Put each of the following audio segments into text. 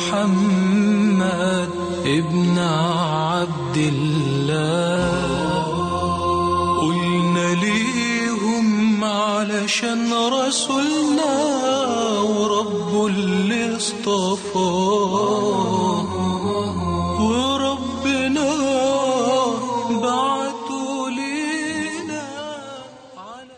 محمد ابن عبد الله قلنا ليهم علشان رسولنا ورب اللي اصطفاه وربنا بعته لينا على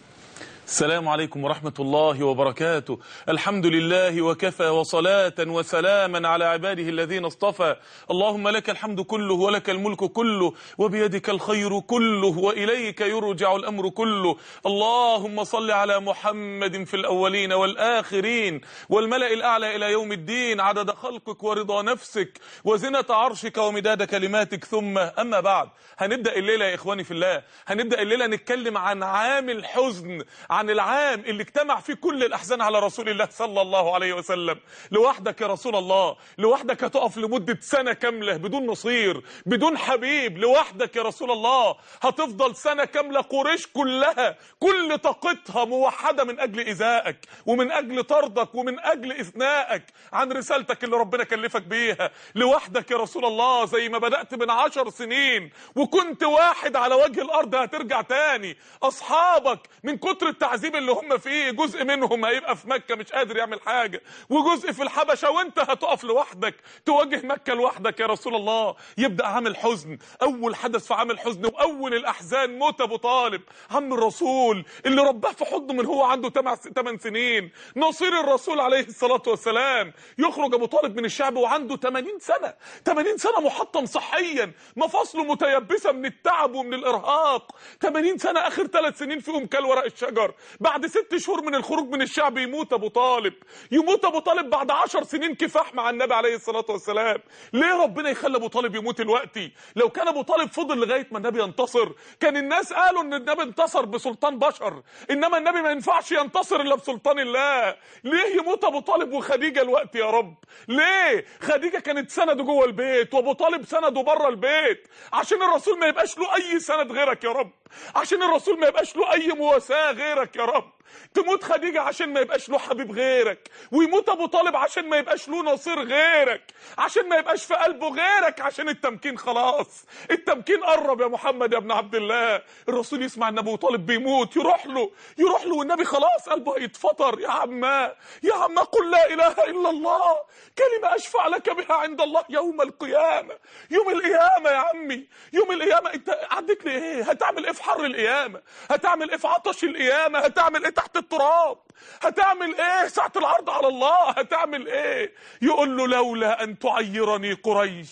السلام عليكم ورحمة الله وبركاته الحمد لله وكفى وصلاة وسلاما على عباده الذين اصطفى اللهم لك الحمد كله ولك الملك كله وبيدك الخير كله وإليك يرجع الأمر كله اللهم صل على محمد في الأولين والآخرين والملأ الأعلى إلى يوم الدين عدد خلقك ورضا نفسك وزنة عرشك ومداد كلماتك ثم أما بعد هنبدأ الليلة يا إخواني في الله هنبدأ الليلة نتكلم عن عام الحزن عن العام اللي اجتمع فيه كل الأحزان على رسول الله صلى الله عليه وسلم لوحدك يا رسول الله لوحدك هتقف لمدة سنة كاملة بدون نصير بدون حبيب لوحدك يا رسول الله هتفضل سنة كاملة قريش كلها كل طاقتها موحدة من أجل إيذائك ومن أجل طردك ومن أجل إثنائك عن رسالتك اللي ربنا كلفك بيها لوحدك يا رسول الله زي ما بدأت من عشر سنين وكنت واحد على وجه الأرض هترجع تاني أصحابك من كتر التعذيب اللي هم فيه جزء منهم هيبقى في مكة مش قادر يعمل حاجة وجزء في الحبشة وانت هتقف لوحدك تواجه مكة لوحدك يا رسول الله يبدأ عام الحزن أول حدث في عام الحزن وأول الأحزان موت أبو طالب عم الرسول اللي رباه في حضنه من هو عنده 8 سنين نصير الرسول عليه الصلاة والسلام يخرج أبو طالب من الشعب وعنده 80 سنة 80 سنة محطم صحيا مفاصله متيبسة من التعب ومن الإرهاق 80 سنة آخر ثلاث سنين فيهم كل ورق الشجر بعد ست شهور من الخروج من الشعب يموت أبو طالب يموت أبو طالب بعد عشر سنين كفاح مع النبي عليه الصلاة والسلام ليه ربنا يخلي أبو طالب يموت دلوقتي لو كان أبو طالب فضل لغاية ما النبي ينتصر كان الناس قالوا إن النبي انتصر بسلطان بشر إنما النبي ما ينفعش ينتصر إلا بسلطان الله ليه يموت أبو طالب وخديجة الوقت يا رب ليه خديجة كانت سنده جوه البيت وأبو طالب سنده بره البيت عشان الرسول ما يبقاش له أي سند غيرك يا رب عشان الرسول ما يبقاش له أي مواساة غيرك يا رب تموت خديجة عشان ما يبقاش له حبيب غيرك ويموت ابو طالب عشان ما يبقاش له نصير غيرك عشان ما يبقاش في قلبه غيرك عشان التمكين خلاص التمكين قرب يا محمد يا ابن عبد الله الرسول يسمع ان ابو طالب بيموت يروح له يروح له والنبي خلاص قلبه هيتفطر يا عما يا عما قل لا اله الا الله كلمة اشفع لك بها عند الله يوم القيامة يوم القيامة يا عمي يوم القيامة انت عديت لي ايه هتعمل ايه في حر القيامة هتعمل ايه في عطش القيامة هتعمل ايه تحت التراب هتعمل ايه ساعة العرض على الله هتعمل ايه يقول له لولا ان تعيرني قريش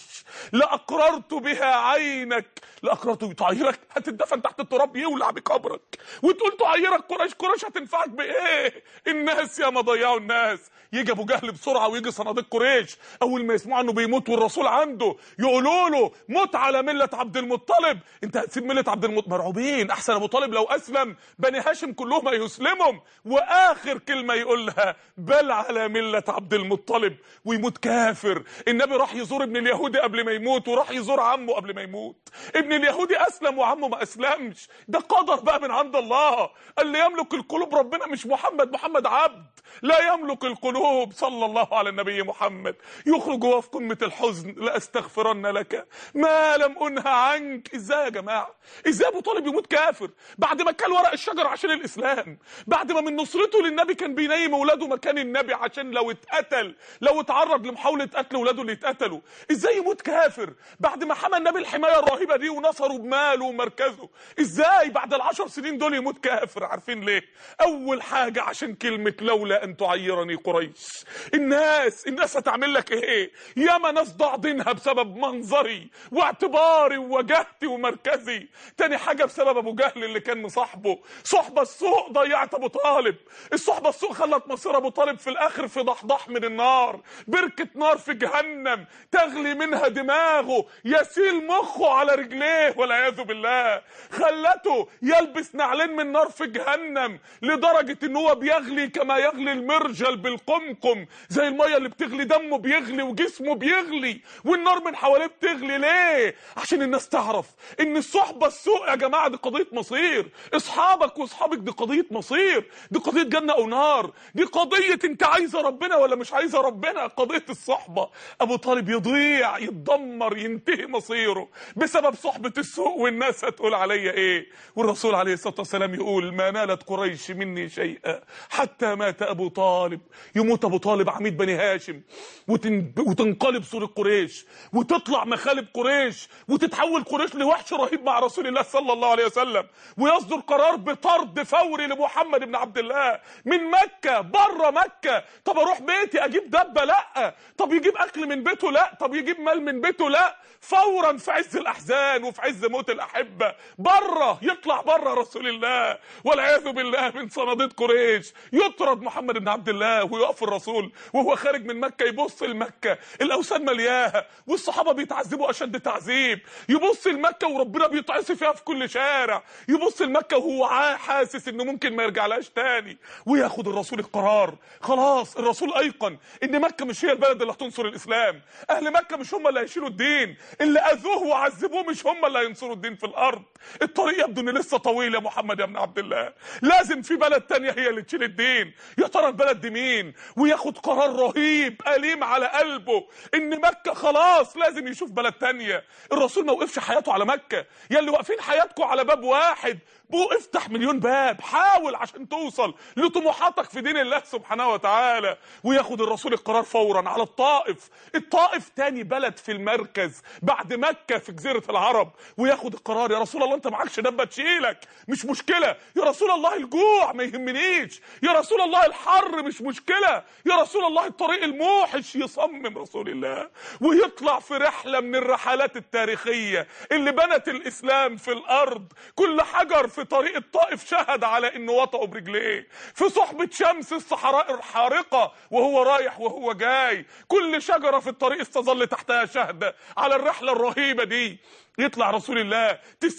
لاقررت بها عينك لاقررت تعيرك هتدفن تحت التراب يولع بقبرك وتقول تعيرك قريش قريش هتنفعك بايه الناس يا ما ضيعوا الناس يجي ابو جهل بسرعه ويجي صناديق قريش اول ما يسمعوا انه بيموت والرسول عنده يقولوا له موت على مله عبد المطلب انت هتسيب مله عبد المطلب مرعوبين احسن ابو طالب لو اسلم بني هاشم كلهم هيسلمهم واخر كلمه يقولها بل على مله عبد المطلب ويموت كافر النبي راح يزور ابن اليهودي قبل ما يموت وراح يزور عمه قبل ما يموت ابن اليهودي اسلم وعمه ما اسلمش ده قدر بقى من عند الله اللي يملك القلوب ربنا مش محمد محمد عبد لا يملك القلوب صلى الله على النبي محمد يخرج وهو في قمه الحزن لاستغفرن لك ما لم انه عنك ازاي يا جماعه ازاي ابو طالب يموت كافر بعد ما كل ورق الشجر عشان الاسلام بعد ما من نصرته للنبي كان بينيم اولاده مكان النبي عشان لو اتقتل لو اتعرض لمحاوله قتل اولاده اللي اتقتلوا ازاي يموت كافر بعد ما حمى النبي الحمايه الرهيبه دي ونصره بماله ومركزه ازاي بعد العشر سنين دول يموت كافر عارفين ليه اول حاجه عشان كلمه لولا ان تعيرني قريش الناس الناس هتعمل لك ايه ياما ناس ضاعدينها بسبب منظري واعتباري ووجهتي ومركزي تاني حاجه بسبب ابو جهل اللي كان مصاحبه صحبه السوء ضيعت ابو طالب الصحبه السوء خلت مصير ابو طالب في الاخر في ضحضح من النار بركه نار في جهنم تغلي منها دماغه يسيل مخه على رجليه والعياذ بالله خلته يلبس نعلين من نار في جهنم لدرجه ان هو بيغلي كما يغلي المرجل بالقمقم زي الميه اللي بتغلي دمه بيغلي وجسمه بيغلي والنار من حواليه بتغلي ليه عشان الناس تعرف ان الصحبه السوء يا جماعه دي قضيه مصير اصحابك واصحابك دي قضيه مصير دي قضيه جنة جنه او نار دي قضيه انت عايزه ربنا ولا مش عايزه ربنا قضيه الصحبه ابو طالب يضيع يتدمر ينتهي مصيره بسبب صحبه السوء والناس هتقول عليا ايه والرسول عليه الصلاه والسلام يقول ما نالت قريش مني شيئا حتى مات ابو طالب يموت ابو طالب عميد بني هاشم وتن... وتنقلب صورة قريش وتطلع مخالب قريش وتتحول قريش لوحش رهيب مع رسول الله صلى الله عليه وسلم ويصدر قرار بطرد فوري لمحمد بن عبد الله من مكة بره مكة طب اروح بيتي اجيب دبة لا طب يجيب اكل من بيته لا طب يجيب مال من بيته لا فورا في عز الاحزان وفي عز موت الاحبة بره يطلع بره رسول الله والعياذ بالله من صناديد قريش يطرد محمد بن عبد الله ويقف الرسول وهو خارج من مكة يبص لمكة الاوثان ملياها والصحابة بيتعذبوا اشد تعذيب يبص لمكة وربنا بيتعصي فيها في كل شارع يبص لمكة وهو عا- حاسس انه ممكن ما يرجعلهاش تاني وياخد الرسول القرار خلاص الرسول ايقن ان مكة مش هي البلد اللي هتنصر الاسلام اهل مكة مش هم اللي هيشيلوا الدين اللي اذوه وعذبوه مش هم اللي هينصروا الدين في الارض الطريق يبدو ان لسه طويل يا محمد يا ابن عبد الله لازم في بلد تانية هي اللي تشيل الدين يا ترى البلد دي مين وياخد قرار رهيب أليم على قلبه ان مكة خلاص لازم يشوف بلد تانية الرسول ما وقفش حياته على مكة يا اللي واقفين حياتكم على باب واحد بو افتح مليون باب حاول عشان توصل لطموحاتك في دين الله سبحانه وتعالى وياخد الرسول القرار فورا على الطائف الطائف تاني بلد في المركز بعد مكة في جزيرة العرب وياخد القرار يا رسول الله انت معكش دبة تشيلك مش مشكلة يا رسول الله الجوع ما يهمنيش يا رسول الله الحر مش مشكلة يا رسول الله الطريق الموحش يصمم رسول الله ويطلع في رحلة من الرحلات التاريخية اللي بنت الإسلام في الأرض كل حجر في طريق الطائف شهد على إنه وطئه برجليه في صحبة شمس الصحراء الحارقة وهو رايح وهو جاي كل شجرة في الطريق استظل تحتها شهدة على الرحلة الرهيبة دي يطلع رسول الله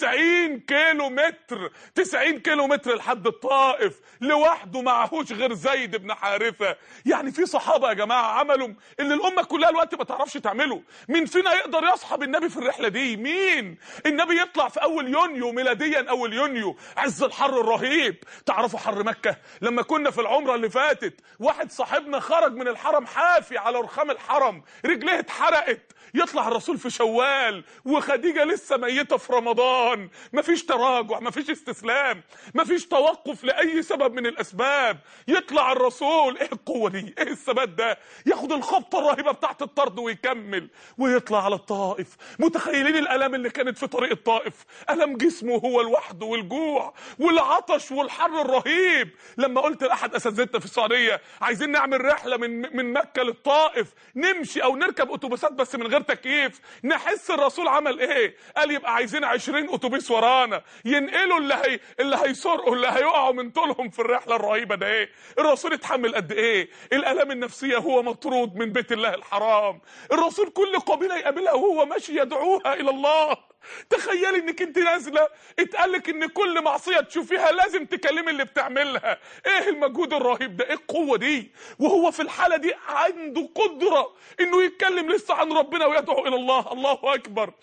90 كيلو متر 90 كيلو متر لحد الطائف لوحده معهوش غير زيد بن حارثة يعني في صحابة يا جماعة عملوا اللي الأمة كلها الوقت ما تعرفش تعمله مين فينا يقدر يصحب النبي في الرحلة دي مين النبي يطلع في أول يونيو ميلاديا أول يونيو عز الحر الرهيب تعرفوا حر مكة لما كنا في العمرة اللي فاتت واحد صاحبنا خرج من الحرم حافي على رخام الحرم رجليه اتحرقت يطلع الرسول في شوال وخديجة لسه ميتة في رمضان مفيش تراجع مفيش استسلام مفيش توقف لأي سبب من الأسباب يطلع الرسول ايه القوة دي ايه الثبات ده ياخد الخبطة الرهيبة بتاعت الطرد ويكمل ويطلع على الطائف متخيلين الألم اللي كانت في طريق الطائف ألم جسمه هو لوحده والجوع والعطش والحر الرهيب لما قلت لأحد أساتذتنا في السعودية عايزين نعمل رحلة من من مكة للطائف نمشي أو نركب أتوبيسات بس من غير تكييف نحس الرسول عمل ايه قال يبقى عايزين 20 اتوبيس ورانا ينقلوا اللي هي اللي هيسرقوا اللي هيقعوا من طولهم في الرحله الرهيبه ده ايه الرسول اتحمل قد ايه الالام النفسيه هو مطرود من بيت الله الحرام الرسول كل قبيله يقابلها وهو ماشي يدعوها الى الله تخيلي انك انت نازله اتقالك ان كل معصيه تشوفيها لازم تكلمي اللي بتعملها ايه المجهود الرهيب ده ايه القوه دي وهو في الحاله دي عنده قدره انه يتكلم لسه عن ربنا ويدعو الى الله الله اكبر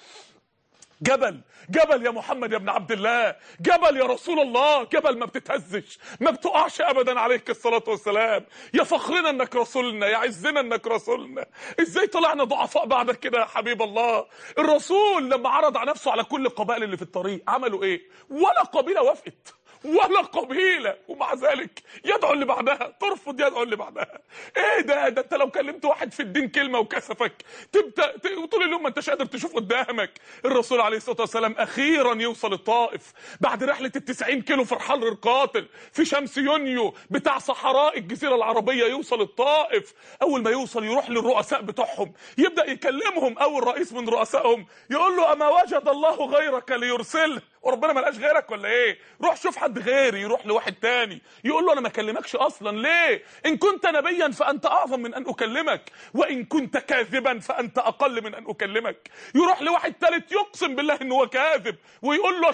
جبل جبل يا محمد يا ابن عبد الله جبل يا رسول الله جبل ما بتتهزش ما بتقعش ابدا عليك الصلاه والسلام يا فخرنا انك رسولنا يا عزنا انك رسولنا ازاي طلعنا ضعفاء بعدك كده يا حبيب الله الرسول لما عرض على نفسه على كل القبائل اللي في الطريق عملوا ايه ولا قبيله وافقت ولا قبيلة ومع ذلك يدعو اللي بعدها ترفض يدعو اللي بعدها ايه ده ده انت لو كلمت واحد في الدين كلمة وكسفك تبدأ ت- طول اليوم ما انتش قادر تشوف قدامك الرسول عليه الصلاة والسلام اخيرا يوصل الطائف بعد رحلة التسعين كيلو في الحر القاتل في شمس يونيو بتاع صحراء الجزيرة العربية يوصل الطائف اول ما يوصل يروح للرؤساء بتوعهم يبدأ يكلمهم اول رئيس من رؤسائهم يقول له اما وجد الله غيرك ليرسله وربنا ما لقاش غيرك ولا ايه روح شوف حد غيري يروح لواحد تاني يقول له انا ما اكلمكش اصلا ليه ان كنت نبيا فانت اعظم من ان اكلمك وان كنت كاذبا فانت اقل من ان اكلمك يروح لواحد تالت يقسم بالله ان هو كاذب ويقول له شق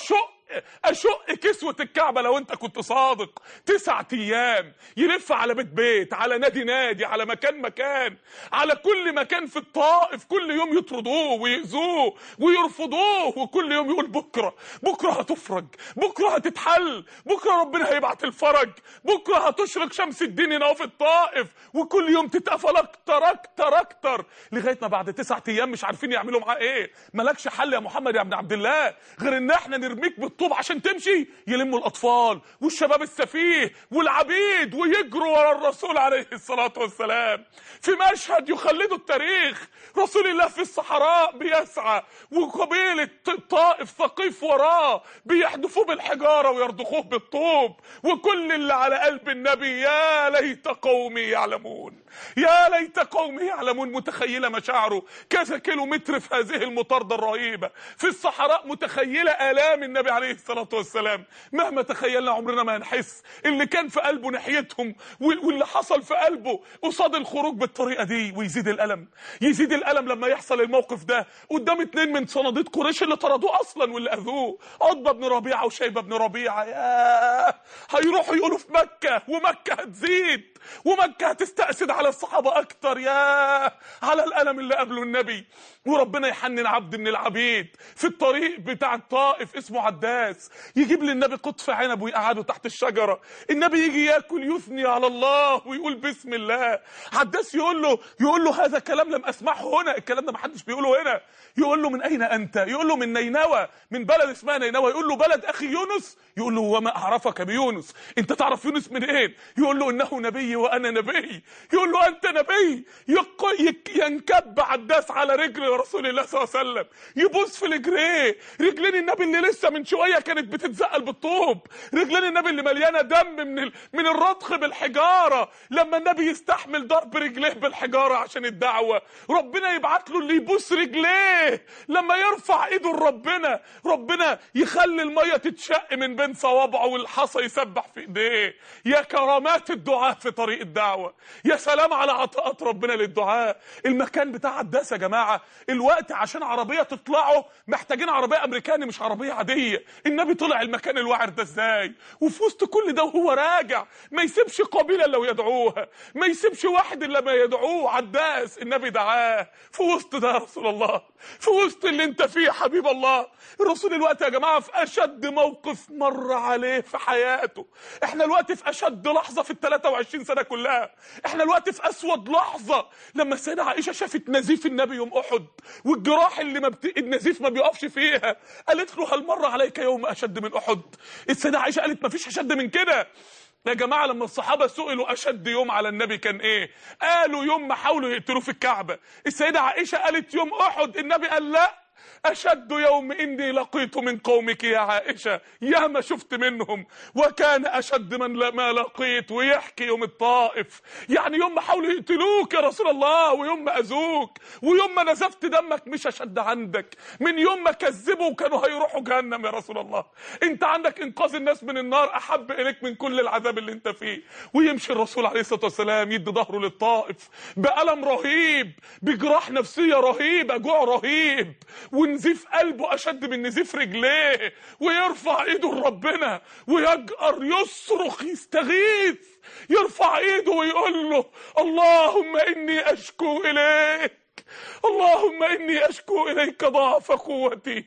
اشق كسوه الكعبه لو انت كنت صادق تسعة ايام يلف على بيت بيت على نادي نادي على مكان مكان على كل مكان في الطائف كل يوم يطردوه ويأذوه ويرفضوه وكل يوم يقول بكره بكره هتفرج بكره هتتحل بكره ربنا هيبعت الفرج بكره هتشرق شمس الدين هنا في الطائف وكل يوم تتقفل اكتر اكتر اكتر لغايه ما بعد تسعة ايام مش عارفين يعملوا معاه ايه مالكش حل يا محمد يا ابن عبد الله غير ان احنا نرميك بالطوب عشان تمشي يلموا الاطفال والشباب السفيه والعبيد ويجروا ورا الرسول عليه الصلاه والسلام في مشهد يخلده التاريخ رسول الله في الصحراء بيسعى وقبيله الطائف ثقيف وراه بيحدفوه بالحجاره ويرضخوه بالطوب وكل اللي على قلب النبي يا ليت قومي يعلمون يا ليت قومي يعلمون متخيله مشاعره كذا كيلو متر في هذه المطارده الرهيبه في الصحراء متخيله الام النبي عليه الصلاه والسلام مهما تخيلنا عمرنا ما هنحس اللي كان في قلبه ناحيتهم واللي حصل في قلبه قصاد الخروج بالطريقه دي ويزيد الالم يزيد الالم لما يحصل الموقف ده قدام اتنين من صناديد قريش اللي طردوه اصلا واللي اذوه عتبه بن ربيعه وشيبه بن ربيعه يا هيروحوا يقولوا في مكه ومكه هتزيد ومكه هتستأسد على الصحابه اكتر يا على الالم اللي قبله النبي وربنا يحنن عبد من العبيد في الطريق بتاع الطائف اسمه عداس يجيب للنبي قطف عنب ويقعده تحت الشجره النبي يجي ياكل يثني على الله ويقول بسم الله عداس يقول له يقول له هذا كلام لم اسمعه هنا الكلام ده ما حدش بيقوله هنا يقول له من اين انت يقول له من نينوى من بلد اسمها نينوى يقول له بلد اخي يونس يقول له وما اعرفك بيونس انت تعرف يونس منين إيه؟ يقول له انه نبي وانا نبي يقول له انت نبي يق... يك... ينكب عداس على رجل رسول الله صلى الله عليه وسلم يبوس في رجليه رجلين النبي اللي لسه من شويه كانت بتتزقل بالطوب رجلين النبي اللي مليانه دم من ال... من الرضخ بالحجاره لما النبي يستحمل ضرب رجليه بالحجاره عشان الدعوه ربنا يبعت له اللي يبوس رجليه لما يرفع ايده لربنا ربنا يخلي الميه تتشق من بين صوابعه والحصى يسبح في ايديه يا كرامات الدعاء في طريق الدعوه يا سلام على عطاءات ربنا للدعاء المكان بتاع عداس يا جماعه الوقت عشان عربيه تطلعوا محتاجين عربيه امريكاني مش عربيه عاديه النبي طلع المكان الوعر ده ازاي وفي وسط كل ده وهو راجع ما يسيبش قبيله الا ويدعوها ما يسيبش واحد الا ما يدعوه عداس النبي دعاه في وسط ده يا رسول الله في وسط اللي انت فيه يا حبيب الله الرسول الوقت يا جماعه في اشد موقف مر عليه في حياته احنا الوقت في اشد لحظه في ال 23 سنه كلها احنا الوقت في اسود لحظه لما السيده عائشه شافت نزيف النبي يوم احد والجراح اللي ما بت... النزيف ما بيقفش فيها قالت له هل مر عليك يوم اشد من احد السيده عائشه قالت ما فيش اشد من كده يا جماعة لما الصحابة سئلوا أشد يوم على النبي كان إيه؟ قالوا يوم ما حاولوا يقتلوه في الكعبة السيدة عائشة قالت يوم أحد النبي قال لأ أشد يوم إني لقيت من قومك يا عائشة يا ما شفت منهم وكان أشد من ما لقيت ويحكي يوم الطائف يعني يوم ما حاولوا يقتلوك يا رسول الله ويوم ما أذوك ويوم ما نزفت دمك مش أشد عندك من يوم ما كذبوا وكانوا هيروحوا جهنم يا رسول الله أنت عندك إنقاذ الناس من النار أحب إليك من كل العذاب اللي أنت فيه ويمشي الرسول عليه الصلاة والسلام يدي ظهره للطائف بألم رهيب بجراح نفسية رهيبة جوع رهيب ونزيف قلبه اشد من نزيف رجليه ويرفع ايده لربنا ويجأر يصرخ يستغيث يرفع ايده ويقول له اللهم اني اشكو اليك اللهم اني اشكو اليك ضعف قوتي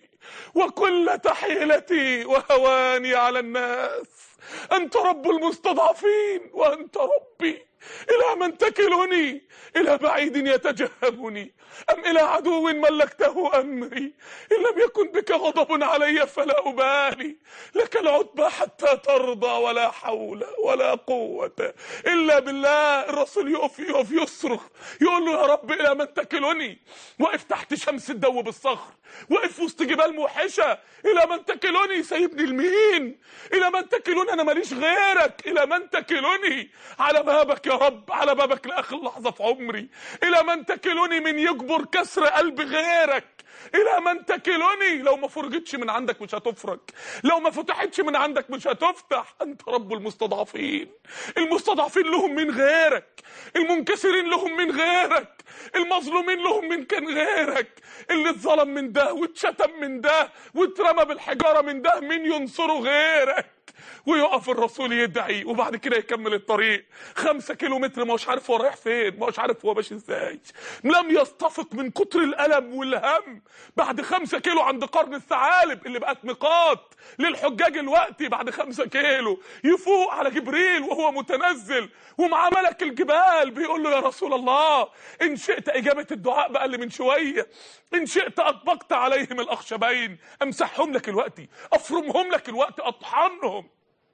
وكل حيلتي وهواني على الناس انت رب المستضعفين وانت ربي إلى من تكلني إلى بعيد يتجهمني أم إلى عدو ملكته أمري إن لم يكن بك غضب علي فلا أبالي لك العتبى حتى ترضى ولا حول ولا قوة إلا بالله الرسول يقف يقف يصرخ يقول له يا رب إلى من تكلني وقف تحت شمس الدو بالصخر وقف وسط جبال موحشة إلى من تكلني سيبني المين إلى من تكلني أنا ماليش غيرك إلى من تكلني على بابك يا رب على بابك لاخر لحظه في عمري الى من تكلني من يجبر كسر قلب غيرك الى من تكلني لو ما فرجتش من عندك مش هتفرج لو ما فتحتش من عندك مش هتفتح انت رب المستضعفين المستضعفين لهم من غيرك المنكسرين لهم من غيرك المظلومين لهم من كان غيرك اللي اتظلم من ده واتشتم من ده واترمى بالحجاره من ده مين ينصره غيرك ويقف الرسول يدعي وبعد كده يكمل الطريق خمسة كيلو متر ما هوش عارف هو رايح فين ما هوش عارف هو ماشي ازاي لم يستفق من كتر الألم والهم بعد خمسة كيلو عند قرن الثعالب اللي بقت ميقات للحجاج الوقتي بعد خمسة كيلو يفوق على جبريل وهو متنزل ومعاه ملك الجبال بيقول له يا رسول الله إن شئت إجابة الدعاء بقى اللي من شوية إن شئت أطبقت عليهم الأخشبين أمسحهم لك الوقتي أفرمهم لك الوقت أطحنهم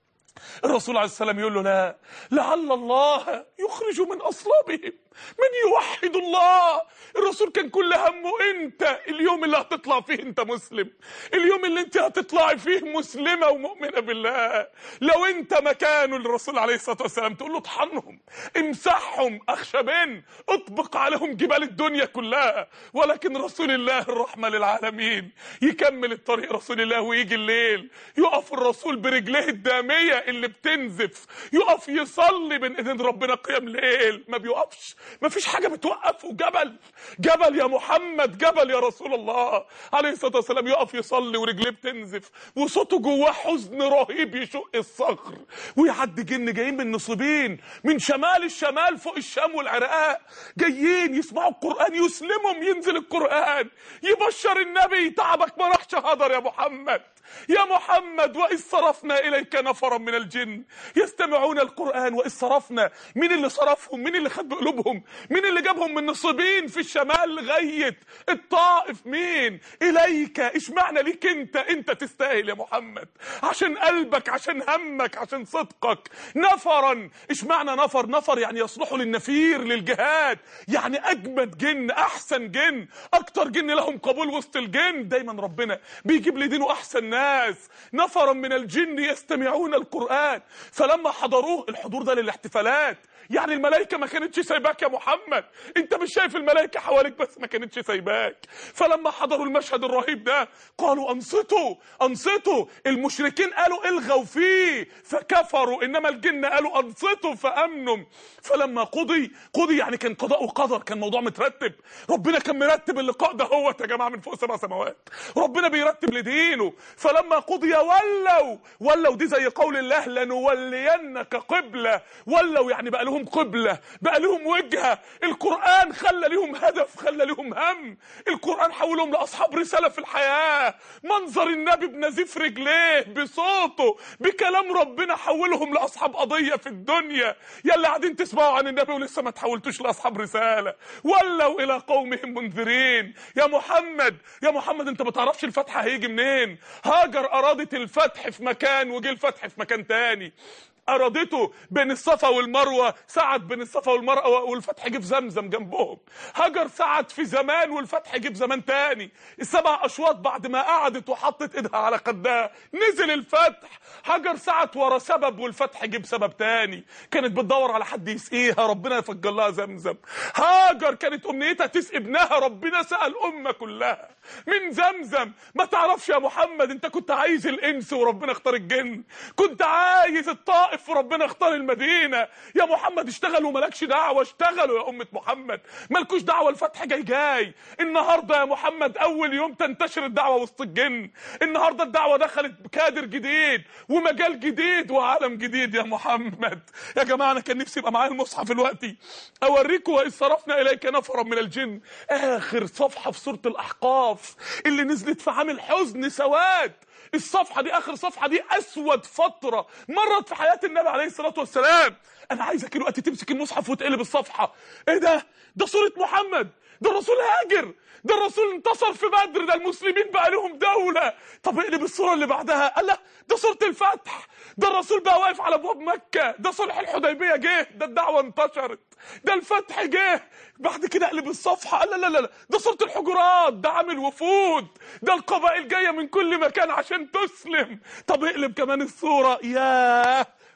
الرسول عليه السلام يقول له لا لعل الله يخرج من اصلابهم من يوحد الله الرسول كان كل همه انت اليوم اللي هتطلع فيه انت مسلم اليوم اللي انت هتطلعي فيه مسلمه ومؤمنه بالله لو انت مكانه الرسول عليه الصلاه والسلام تقول له اطحنهم امسحهم اخشبين اطبق عليهم جبال الدنيا كلها ولكن رسول الله الرحمه للعالمين يكمل الطريق رسول الله ويجي الليل يقف الرسول برجليه الداميه اللي بتنزف يقف يصلي بين ايدين ربنا قيام ليل ما بيقفش ما فيش حاجه بتوقفه جبل جبل يا محمد جبل يا رسول الله عليه الصلاه والسلام يقف يصلي ورجليه بتنزف وصوته جواه حزن رهيب يشق الصخر ويعدي جن جايين من نصيبين من شمال الشمال فوق الشام والعراق جايين يسمعوا القران يسلمهم ينزل القران يبشر النبي تعبك ما راحش هدر يا محمد يا محمد وإذ صرفنا إليك نفرا من الجن يستمعون القرآن وإذ صرفنا مين اللي صرفهم مين اللي خد بقلوبهم مين اللي جابهم من نصيبين في الشمال لغاية الطائف مين إليك اشمعنى ليك انت انت تستاهل يا محمد عشان قلبك عشان همك عشان صدقك نفرا اشمعنى نفر نفر يعني يصلحوا للنفير للجهاد يعني أجمد جن أحسن جن أكتر جن لهم قبول وسط الجن دايما ربنا بيجيب لدينه أحسن ناس نفرا من الجن يستمعون القرآن فلما حضروه الحضور ده للاحتفالات يعني الملائكة ما كانتش سايباك يا محمد انت مش شايف الملائكة حواليك بس ما كانتش سايباك فلما حضروا المشهد الرهيب ده قالوا انصتوا انصتوا المشركين قالوا الغوا فيه فكفروا انما الجن قالوا انصتوا فامنوا فلما قضي قضي يعني كان قضاء وقدر كان موضوع مترتب ربنا كان مرتب اللقاء ده هو يا جماعه من فوق سبع سماوات ربنا بيرتب لدينه فلما قضي ولوا ولوا دي زي قول الله لنولينك قبله ولوا يعني بقى لهم قبله بقى لهم وجهه القران خلى لهم هدف خلى لهم هم القران حولهم لاصحاب رساله في الحياه منظر النبي بنزيف رجليه بصوته بكلام ربنا حولهم لاصحاب قضيه في الدنيا يلا قاعدين تسمعوا عن النبي ولسه ما تحولتوش لاصحاب رساله ولوا الى قومهم منذرين يا محمد يا محمد انت ما تعرفش الفتح هيجي منين هاجر ارادت الفتح في مكان وجه الفتح في مكان تاني ارادته بين الصفا والمروه سعد بين الصفا والمروه والفتح جه في زمزم جنبهم هاجر سعد في زمان والفتح جه في زمان تاني السبع اشواط بعد ما قعدت وحطت ايدها على خدها نزل الفتح هاجر سعد ورا سبب والفتح جه بسبب تاني كانت بتدور على حد يسقيها ربنا يفجر لها زمزم هاجر كانت امنيتها تسقي ابنها ربنا سقى الامه كلها من زمزم ما تعرفش يا محمد انت كنت عايز الانس وربنا اختار الجن كنت عايز الطائف وربنا اختار المدينه يا محمد اشتغلوا مالكش دعوه اشتغلوا يا امه محمد مالكوش دعوه الفتح جاي جاي النهارده يا محمد اول يوم تنتشر الدعوه وسط الجن النهارده الدعوه دخلت بكادر جديد ومجال جديد وعالم جديد يا محمد يا جماعه انا كان نفسي يبقى معايا المصحف دلوقتي اوريكم واذ صرفنا اليك نفرا من الجن اخر صفحه في سوره الاحقاف اللي نزلت في عام الحزن سواد الصفحه دي اخر صفحه دي اسود فتره مرت في حياه النبي عليه الصلاه والسلام انا عايزك دلوقتي تمسك المصحف وتقلب الصفحه ايه ده ده سوره محمد ده الرسول هاجر ده الرسول انتصر في بدر ده المسلمين بقى لهم دولة طب اقلب الصورة اللي بعدها قال لا ده سورة الفتح ده الرسول بقى واقف على ابواب مكة ده صلح الحديبية جه ده الدعوة انتشرت ده الفتح جه بعد كده اقلب الصفحة قال لا لا لا ده سورة الحجرات ده عامل وفود ده القبائل جاية من كل مكان عشان تسلم طب اقلب كمان الصورة ياه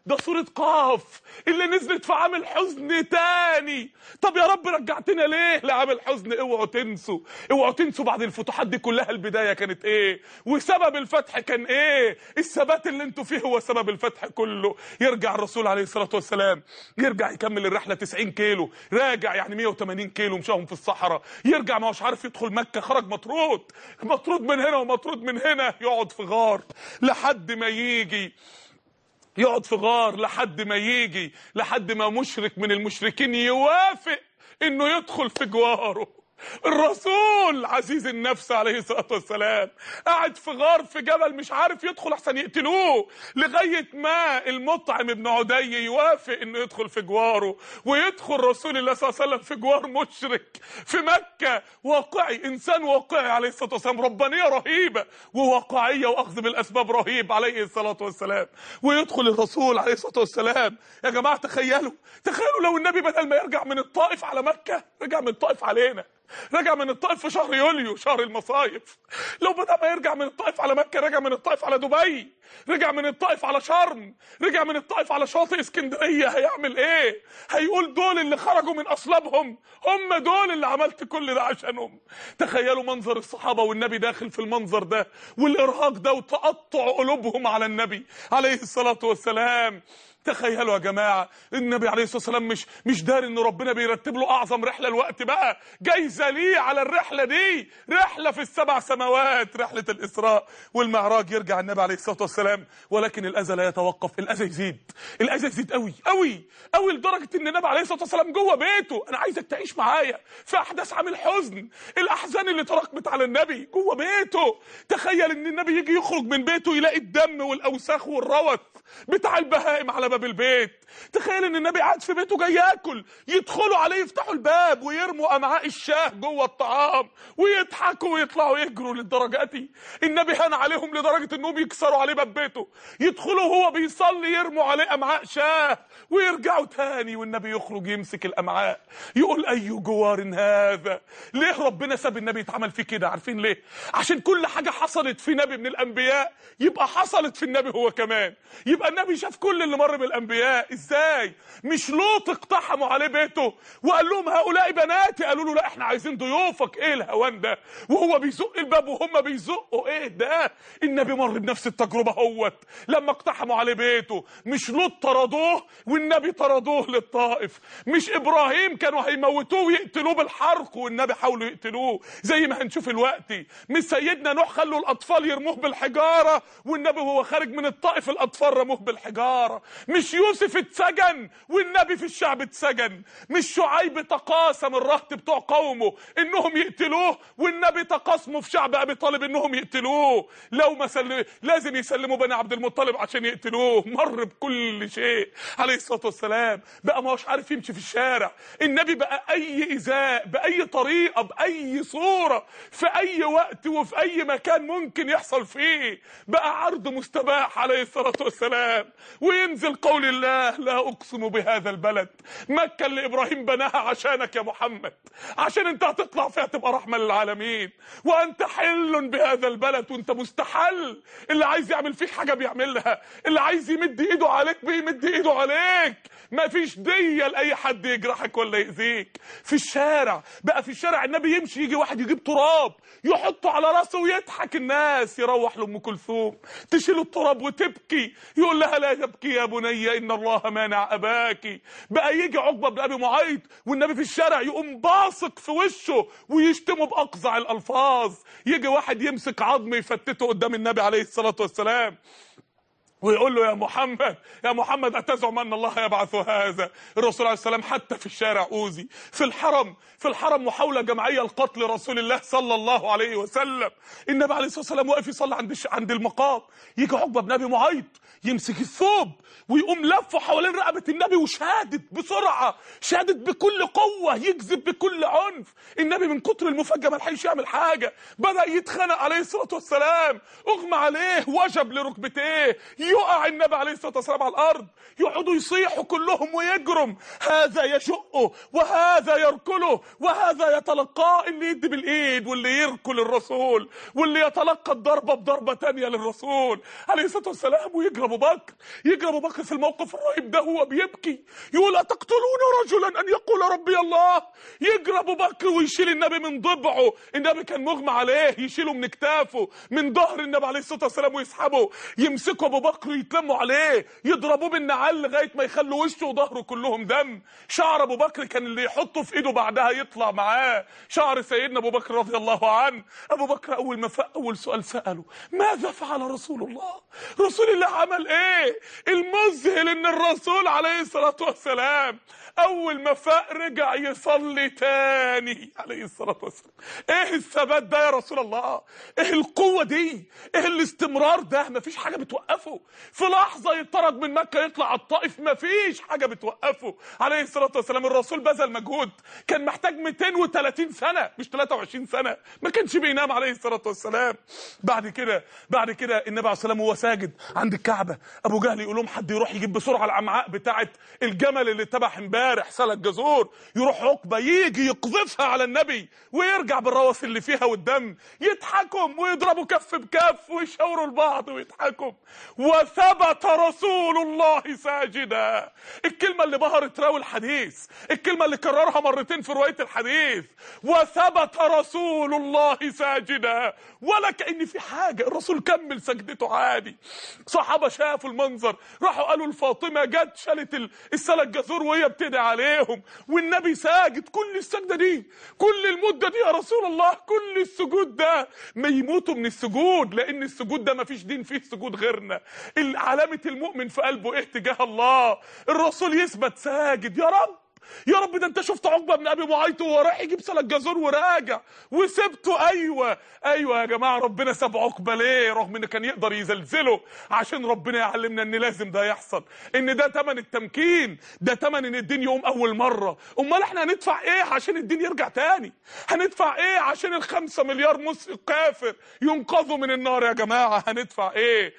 ده سورة قاف اللي نزلت في عام الحزن تاني طب يا رب رجعتنا ليه لعام الحزن اوعوا تنسوا اوعوا تنسوا بعد الفتوحات دي كلها البداية كانت ايه وسبب الفتح كان ايه الثبات اللي انتوا فيه هو سبب الفتح كله يرجع الرسول عليه الصلاة والسلام يرجع يكمل الرحلة 90 كيلو راجع يعني 180 كيلو مشاهم في الصحراء يرجع ما هوش عارف يدخل مكة خرج مطرود مطرود من هنا ومطرود من هنا يقعد في غار لحد ما يجي يقعد في غار لحد ما يجي لحد ما مشرك من المشركين يوافق انه يدخل في جواره الرسول عزيز النفس عليه الصلاه والسلام قاعد في غار في جبل مش عارف يدخل احسن يقتلوه لغايه ما المطعم ابن عدي يوافق انه يدخل في جواره ويدخل رسول الله صلى الله عليه وسلم في جوار مشرك في مكه واقعي انسان واقعي عليه الصلاه والسلام ربانيه رهيبه وواقعيه واخذ بالاسباب رهيب عليه الصلاه والسلام ويدخل الرسول عليه الصلاه والسلام يا جماعه تخيلوا تخيلوا لو النبي بدل ما يرجع من الطائف على مكه رجع من الطائف علينا رجع من الطائف في شهر يوليو شهر المصايف لو بدأ ما يرجع من الطائف على مكة رجع من الطائف على دبي رجع من الطائف على شرم رجع من الطائف على شاطئ اسكندرية هيعمل ايه هيقول دول اللي خرجوا من اصلابهم هم دول اللي عملت كل ده عشانهم تخيلوا منظر الصحابة والنبي داخل في المنظر ده والارهاق ده وتقطع قلوبهم على النبي عليه الصلاة والسلام تخيلوا يا جماعه النبي عليه الصلاه والسلام مش مش داري ان ربنا بيرتب له اعظم رحله الوقت بقى جايزه ليه على الرحله دي رحله في السبع سماوات رحله الاسراء والمعراج يرجع النبي عليه الصلاه والسلام ولكن الاذى لا يتوقف الاذى يزيد الاذى يزيد قوي قوي قوي لدرجه ان النبي عليه الصلاه والسلام جوه بيته انا عايزك تعيش معايا في احداث عام الحزن الاحزان اللي تراكمت على النبي جوه بيته تخيل ان النبي يجي يخرج من بيته يلاقي الدم والاوساخ والروث بتاع البهائم على باب البيت تخيل ان النبي قاعد في بيته جاي ياكل يدخلوا عليه يفتحوا الباب ويرموا امعاء الشاه جوه الطعام ويضحكوا ويطلعوا يجروا للدرجه دي النبي هان عليهم لدرجه انهم يكسروا عليه باب بيته يدخلوا وهو بيصلي يرموا عليه امعاء شاه ويرجعوا تاني والنبي يخرج يمسك الامعاء يقول اي جوار هذا ليه ربنا ساب النبي يتعمل فيه كده عارفين ليه عشان كل حاجه حصلت في نبي من الانبياء يبقى حصلت في النبي هو كمان يبقى النبي شاف كل اللي مر بالانبياء ازاي مش لوط اقتحموا عليه بيته وقال لهم هؤلاء بناتي قالوا له لا احنا عايزين ضيوفك ايه الهوان ده وهو بيزق الباب وهم بيزقوا ايه ده النبي مر بنفس التجربه هوت لما اقتحموا عليه بيته مش لوط طردوه والنبي طردوه للطائف مش ابراهيم كانوا هيموتوه ويقتلوه بالحرق والنبي حاولوا يقتلوه زي ما هنشوف الوقت مش سيدنا نوح خلوا الاطفال يرموه بالحجاره والنبي وهو خارج من الطائف الاطفال رموه بالحجاره مش يوسف اتسجن والنبي في الشعب اتسجن مش شعيب تقاسم الرهط بتوع قومه انهم يقتلوه والنبي تقاسموا في شعب ابي طالب انهم يقتلوه لو ما سلم لازم يسلموا بني عبد المطلب عشان يقتلوه مر بكل شيء عليه الصلاه والسلام بقى ما هوش عارف يمشي في الشارع النبي بقى اي ايذاء باي طريقه باي صوره في اي وقت وفي اي مكان ممكن يحصل فيه بقى عرض مستباح عليه الصلاه والسلام وينزل قول الله لا اقسم بهذا البلد مكه اللي ابراهيم بناها عشانك يا محمد عشان انت هتطلع فيها تبقى رحمه للعالمين وانت حل بهذا البلد وانت مستحل اللي عايز يعمل فيك حاجه بيعملها اللي عايز يمد ايده عليك بيمد ايده عليك ما فيش ديه لاي حد يجرحك ولا يأذيك في الشارع بقى في الشارع النبي يمشي يجي واحد يجيب تراب يحطه على راسه ويضحك الناس يروح لام كلثوم تشيل التراب وتبكي يقول لها لا تبكي يا بني ان الله مانع اباك بقى يجي عقبه بن ابي معيط والنبي في الشارع يقوم باصق في وشه ويشتمه باقذع الالفاظ يجي واحد يمسك عظم يفتته قدام النبي عليه الصلاه والسلام ويقول له يا محمد يا محمد أتزعم أن الله يبعث هذا الرسول عليه السلام حتى في الشارع أوذي في الحرم في الحرم محاولة جماعية لقتل رسول الله صلى الله عليه وسلم النبي عليه الصلاة والسلام واقف يصلي عند الش... عند المقام يجي عقبة بن أبي معيط يمسك الثوب ويقوم لفه حوالين رقبة النبي وشادد بسرعة شادد بكل قوة يجذب بكل عنف النبي من كتر المفاجأة ما لحقش يعمل حاجة بدأ يتخانق عليه الصلاة والسلام اغمى عليه وجب لركبتيه يقع النبي عليه الصلاه والسلام على الارض يقعدوا يصيحوا كلهم ويجرم هذا يشقه وهذا يركله وهذا يتلقاه اللي يدي بالايد يعيد واللي يركل الرسول واللي يتلقى الضربه بضربه تانية للرسول عليه الصلاه والسلام ويجري ابو بكر يجري ابو بكر في الموقف الرهيب ده وهو بيبكي يقول اتقتلون رجلا ان يقول ربي الله يجري ابو بكر ويشيل النبي من ضبعه النبي كان مغمى عليه يشيله من كتافه من ظهر النبي عليه الصلاه والسلام ويسحبه يمسكوا ابو بكر ويتلموا عليه يضربوه بالنعال لغايه ما يخلوا وشه وظهره كلهم دم شعر ابو بكر كان اللي يحطه في ايده بعدها يطلع معاه شعر سيدنا ابو بكر رضي الله عنه ابو بكر اول ما فاق اول سؤال ساله ماذا فعل رسول الله رسول الله عمل ايه المذهل ان الرسول عليه الصلاه والسلام اول ما فاق رجع يصلي تاني عليه الصلاه والسلام ايه الثبات ده يا رسول الله ايه القوه دي ايه الاستمرار ده مفيش حاجه بتوقفه في لحظه يطرد من مكه يطلع على الطائف مفيش حاجه بتوقفه عليه الصلاه والسلام الرسول بذل مجهود كان محتاج 230 سنه مش 23 سنه ما كانش بينام عليه الصلاه والسلام بعد كده بعد كده النبي عليه الصلاه والسلام وهو ساجد عند الكعبه ابو جهل يقول لهم حد يروح يجيب بسرعه الامعاء بتاعه الجمل اللي اتذبح امبارح سلك جزور يروح عقبه يجي يقذفها على النبي ويرجع بالروث اللي فيها والدم يضحكوا ويضربوا كف بكف ويشاوروا لبعض ويضحكوا وثبت رسول الله ساجدا الكلمه اللي بهرت راوي الحديث الكلمه اللي كررها مرتين في روايه الحديث وثبت رسول الله ساجدا ولا كان في حاجه الرسول كمل سجدته عادي صحابه شافوا المنظر راحوا قالوا لفاطمه جت شالت ال- السلك جزور وهي بتدعي عليهم والنبي ساجد كل السجده دي كل المده دي يا رسول الله كل السجود ده ما يموتوا من السجود لان السجود ده ما فيش دين فيه سجود غيرنا علامه المؤمن في قلبه ايه تجاه الله الرسول يثبت ساجد يا رب يا رب ده انت شفت عقبه بن ابي معيط وهو رايح يجيب سلك جزور وراجع وسبته ايوه ايوه يا جماعه ربنا ساب عقبه ليه رغم ان كان يقدر يزلزله عشان ربنا يعلمنا ان لازم ده يحصل ان ده تمن التمكين ده تمن ان الدين يقوم اول مره امال احنا هندفع ايه عشان الدين يرجع تاني هندفع ايه عشان الخمسة مليار مسلم كافر ينقذوا من النار يا جماعه هندفع ايه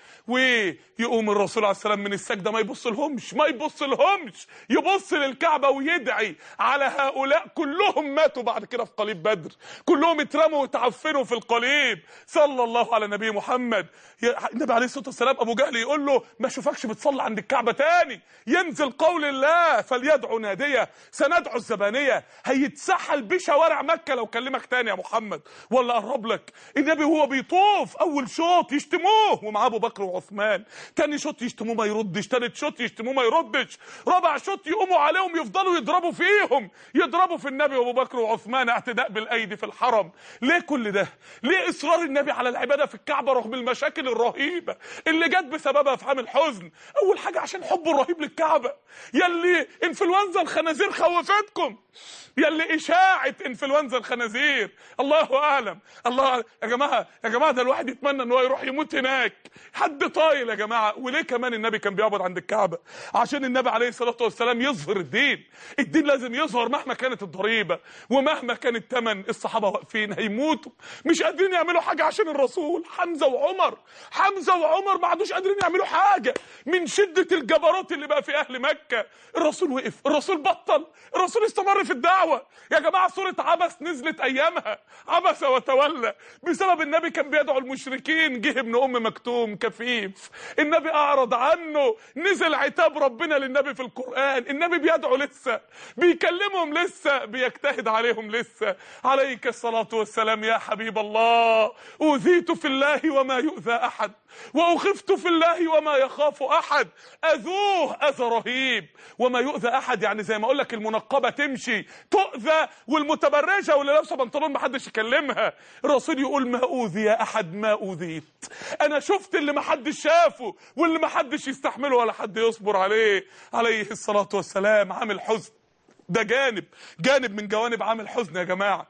ويقوم الرسول عليه السلام من السجده ما يبص لهمش ما يبص لهمش يبص للكعبه ويدعي على هؤلاء كلهم ماتوا بعد كده في قليب بدر كلهم اترموا وتعفنوا في القليب صلى الله على نبي محمد يا- النبي عليه الصلاه والسلام ابو جهل يقول له ما اشوفكش بتصلي عند الكعبه تاني ينزل قول الله فليدعو ناديه سندعو الزبانيه هيتسحل بشوارع مكه لو كلمك تاني يا محمد ولا قرب لك النبي وهو بيطوف اول شوط يشتموه ومعاه ابو بكر وعثمان تاني شوط يشتموه ما يردش تالت شوط يشتموه ما يردش رابع شوط يقوموا عليهم يفضلوا يضربوا فيهم يضربوا في النبي وابو بكر وعثمان اعتداء بالايدي في الحرم ليه كل ده ليه اصرار النبي على العباده في الكعبه رغم المشاكل الرهيبه اللي جت بسببها في عام الحزن اول حاجه عشان حبه الرهيب للكعبه يلي انفلونزا الخنازير خوفتكم يلي اشاعه انفلونزا الخنازير الله اعلم الله أعلم. يا جماعه يا جماعه ده الواحد يتمنى ان هو يروح يموت هناك حد طايل يا جماعه وليه كمان النبي كان بيعبد عند الكعبه عشان النبي عليه الصلاه والسلام يظهر الدين الدين لازم يظهر مهما كانت الضريبه ومهما كان الثمن الصحابه واقفين هيموتوا مش قادرين يعملوا حاجه عشان الرسول حمزه وعمر حمزه وعمر ما عادوش قادرين يعملوا حاجه من شده الجبروت اللي بقى في اهل مكه الرسول وقف الرسول بطل الرسول استمر في الدعوه يا جماعه سوره عبس نزلت ايامها عبس وتولى بسبب النبي كان بيدعو المشركين جه ابن ام مكتوم كفيف النبي اعرض عنه نزل عتاب ربنا للنبي في القران النبي بيدعو لسه بيكلمهم لسه بيجتهد عليهم لسه عليك الصلاه والسلام يا حبيب الله اوذيت في الله وما يؤذى احد واخفت في الله وما يخاف احد اذوه اذى رهيب وما يؤذى احد يعني زي ما اقول لك المنقبه تمشي تؤذى والمتبرجه واللي لابسه بنطلون ما حدش يكلمها الرسول يقول ما اوذي احد ما اوذيت انا شفت اللي ما حدش شافه واللي ما حدش يستحمله ولا حد يصبر عليه عليه الصلاه والسلام عامل حزن ده جانب جانب من جوانب عامل حزن يا جماعه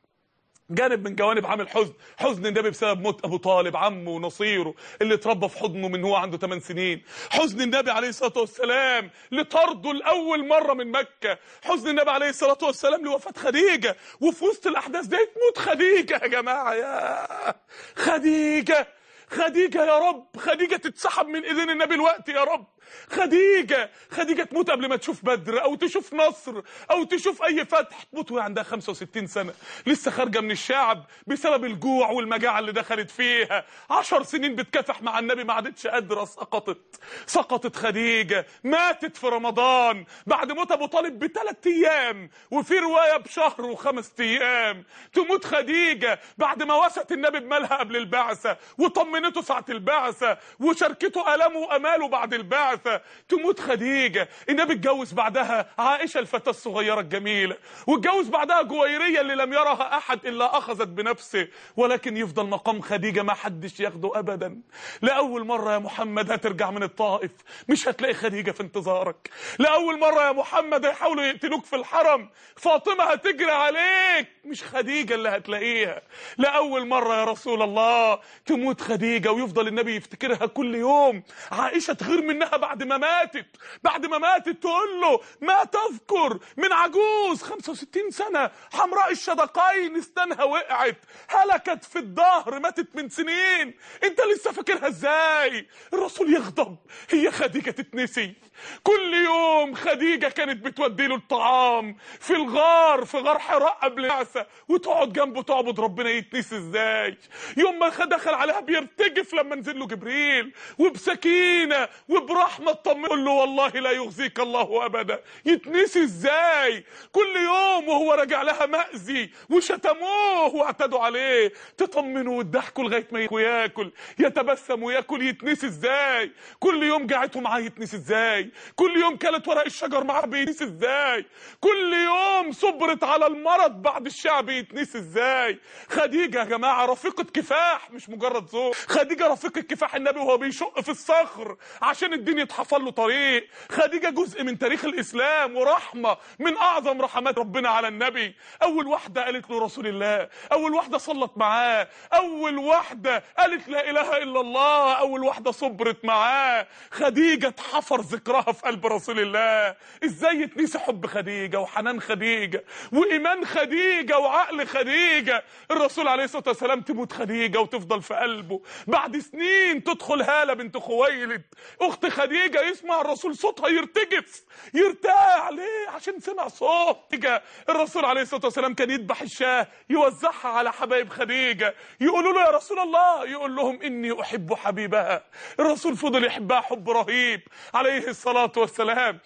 جانب من جوانب عامل حزن حزن النبي بسبب موت ابو طالب عمه ونصيره اللي اتربى في حضنه من هو عنده 8 سنين حزن النبي عليه الصلاه والسلام لطرده لاول مره من مكه حزن النبي عليه الصلاه والسلام لوفاه خديجه وفي وسط الاحداث دي تموت خديجه يا جماعه يا خديجه خديجه يا رب خديجه تتسحب من ايدين النبي الوقت يا رب خديجه خديجه تموت قبل ما تشوف بدر او تشوف نصر او تشوف اي فتح تموت وهي عندها 65 سنه لسه خارجه من الشعب بسبب الجوع والمجاعه اللي دخلت فيها عشر سنين بتكافح مع النبي ما عادتش قادره سقطت سقطت خديجه ماتت في رمضان بعد موت ابو طالب بثلاث ايام وفي روايه بشهر وخمس ايام تموت خديجه بعد ما وست النبي بمالها قبل البعثه وطمنته ساعه البعثه وشاركته الامه واماله بعد البعثه تموت خديجه النبي اتجوز بعدها عائشه الفتاه الصغيره الجميله واتجوز بعدها جويريه اللي لم يرها احد الا اخذت بنفسه ولكن يفضل مقام خديجه ما حدش ياخده ابدا لاول مره يا محمد هترجع من الطائف مش هتلاقي خديجه في انتظارك لاول مره يا محمد هيحاولوا يقتلوك في الحرم فاطمه هتجري عليك مش خديجه اللي هتلاقيها لاول مره يا رسول الله تموت خديجه ويفضل النبي يفتكرها كل يوم عائشه تغير منها بعد ما ماتت بعد ما ماتت تقول له ما تذكر من عجوز 65 سنه حمراء الشدقين استنها وقعت هلكت في الظهر ماتت من سنين انت لسه فاكرها ازاي الرسول يغضب هي خديجه تتنسي كل يوم خديجه كانت بتودي له الطعام في الغار في غار حراء قبل البعثه وتقعد جنبه تعبد ربنا يتنسي ازاي يوم ما دخل عليها بيرتجف لما نزل له جبريل وبسكينه وبرحمه طمن له والله لا يخزيك الله ابدا يتنسي ازاي كل يوم وهو راجع لها مأذي وشتموه واعتدوا عليه تطمنه وتضحكوا لغايه ما ياكل يتبسم وياكل يتنسي ازاي كل يوم قعدته معاه يتنسي ازاي كل يوم كلت ورق الشجر معاه بيتنسي ازاي كل يوم صبرت على المرض بعد الشعب يتنسي ازاي خديجه يا جماعه رفيقه كفاح مش مجرد زوج خديجه رفيقه كفاح النبي وهو بيشق في الصخر عشان الدين يتحفر له طريق خديجه جزء من تاريخ الاسلام ورحمه من اعظم رحمات ربنا على النبي اول واحده قالت له رسول الله اول واحده صلت معاه اول واحده قالت لا اله الا الله اول واحده صبرت معاه خديجه اتحفر ذكرها في قلب رسول الله ازاي يتنسي حب خديجه وحنان خديجه وايمان خديجه وعقل خديجه الرسول عليه الصلاه والسلام تموت خديجه وتفضل في قلبه بعد سنين تدخل هاله بنت خويلد اخت خديجه يسمع الرسول صوتها يرتجف يرتاع ليه عشان سمع صوت خديجه الرسول عليه الصلاه والسلام كان يذبح الشاه يوزعها على حبايب خديجه يقولوا له يا رسول الله يقول لهم اني احب حبيبها الرسول فضل يحبها حب رهيب عليه الصلاه والسلام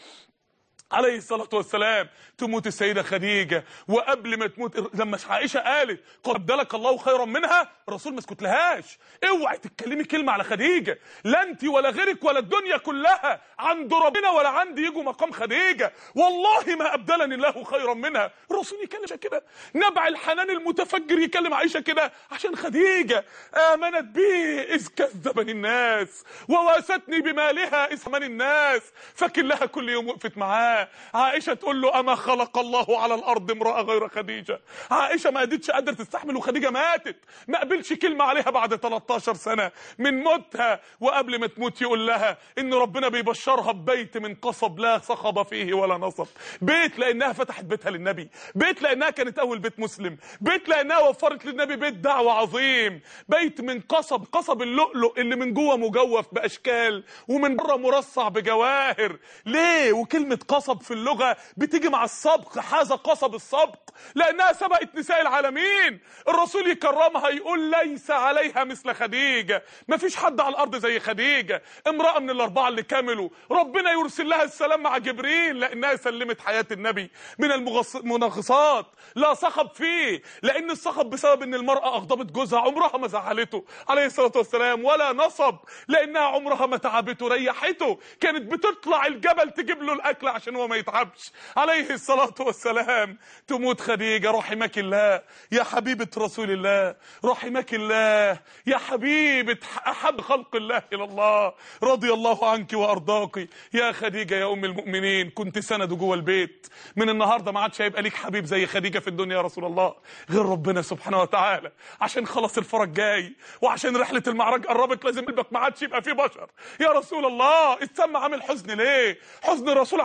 عليه الصلاة والسلام تموت السيدة خديجة وقبل ما تموت لما عائشة قالت قد أبدلك الله خيرا منها الرسول ما اسكت لهاش اوعي تتكلمي كلمة على خديجة لا انت ولا غيرك ولا الدنيا كلها عند ربنا ولا عندي يجوا مقام خديجة والله ما أبدلني الله خيرا منها الرسول يكلم كده نبع الحنان المتفجر يكلم عائشة كده عشان خديجة آمنت بي إذ كذبني الناس وواستني بمالها إذ من الناس فكن لها كل يوم وقفت معاه عائشة تقول له أما خلق الله على الأرض امرأة غير خديجة عائشة ما قدرتش قادرة تستحمل وخديجة ماتت ما قبلش كلمة عليها بعد 13 سنة من موتها وقبل ما تموت يقول لها إن ربنا بيبشرها ببيت من قصب لا صخب فيه ولا نصب بيت لأنها فتحت بيتها للنبي بيت لأنها كانت أول بيت مسلم بيت لأنها وفرت للنبي بيت دعوة عظيم بيت من قصب قصب اللؤلؤ اللي من جوه مجوف بأشكال ومن بره مرصع بجواهر ليه وكلمة قصب في اللغة بتيجي مع السبق حاز قصب السبق لأنها سبقت نساء العالمين الرسول يكرمها يقول ليس عليها مثل خديجة مفيش حد على الأرض زي خديجة امرأة من الأربعة اللي كملوا ربنا يرسل لها السلام مع جبريل لأنها سلمت حياة النبي من المغص- المنغصات لا صخب فيه لأن الصخب بسبب أن المرأة أغضبت جوزها عمرها ما زعلته عليه الصلاة والسلام ولا نصب لأنها عمرها ما تعبته ريحته كانت بتطلع الجبل تجيب له الأكل عشان هو ما يتعبش عليه الصلاة والسلام تموت خديجة رحمك الله يا حبيبة رسول الله رحمك الله يا حبيبة أحب خلق الله إلى الله رضي الله عنك وأرضاك يا خديجة يا أم المؤمنين كنت سند جوه البيت من النهاردة ما عادش هيبقى ليك حبيب زي خديجة في الدنيا يا رسول الله غير ربنا سبحانه وتعالى عشان خلاص الفرج جاي وعشان رحلة المعراج قربت لازم قلبك ما عادش يبقى فيه بشر يا رسول الله اتسمى عامل حزن ليه حزن الرسول على موت ابو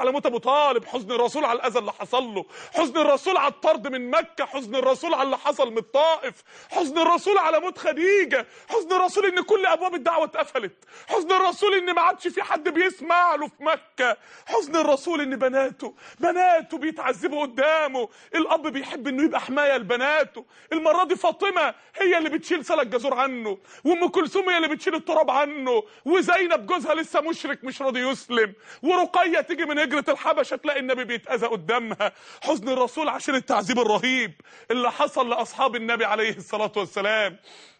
طالب حزن الرسول على الاذى اللي حصل له حزن الرسول على الطرد من مكه حزن الرسول على اللي حصل من الطائف حزن الرسول على موت خديجه حزن الرسول ان كل ابواب الدعوه اتقفلت حزن الرسول ان ما عادش في حد بيسمع له في مكه حزن الرسول ان بناته بناته بيتعذبوا قدامه الاب بيحب انه يبقى حمايه لبناته المره دي فاطمه هي اللي بتشيل سلة الجزور عنه وام كلثوم هي اللي بتشيل التراب عنه وزينب جوزها لسه مشرك مش راضي يسلم ورقيه تيجي من هجره الحبشه تلاقي النبي بيتاذى قدامها حزن الرسول عشان التعذيب الرهيب اللي حصل لاصحاب النبي عليه الصلاه والسلام